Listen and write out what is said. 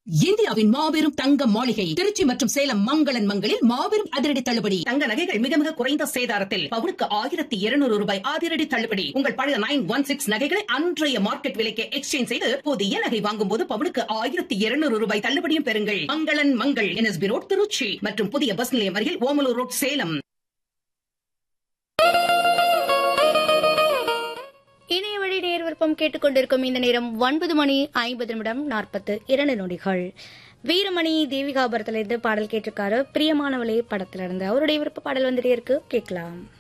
இந்தியாவின் மாபெரும் தங்க மாளிகை திருச்சி மற்றும் சேலம் மங்களன் மங்களில் மாபெரும் அதிரடி தள்ளுபடி தங்க நகைகள் மிக மிக குறைந்த சேதாரத்தில் பவுனுக்கு ஆயிரத்தி இருநூறு ரூபாய் அதிரடி தள்ளுபடி உங்கள் பழைய நைன் ஒன் சிக்ஸ் நகைகளை அன்றைய மார்க்கெட் விலைக்கு எக்ஸ்சேஞ்ச் செய்து புதிய நகை வாங்கும் போது பவுனுக்கு ஆயிரத்தி இருநூறு ரூபாய் தள்ளுபடியும் பெறுங்கள் மங்களன் மங்கள் என்எஸ்பி ரோட் திருச்சி மற்றும் புதிய பஸ் நிலையம் அருகில் ஓமலூர் ரோட் சேலம் இணைய வழி நேர் விருப்பம் கேட்டுக்கொண்டிருக்கும் இந்த நேரம் ஒன்பது மணி ஐம்பது நிமிடம் நாற்பத்து இரண்டு நொடிகள் வீரமணி தேவிகாபுரத்திலிருந்து பாடல் கேட்டிருக்காரு பிரியமானவளே படத்திலிருந்து அவருடைய விருப்ப பாடல் வந்துட்டே இருக்கு கேட்கலாம்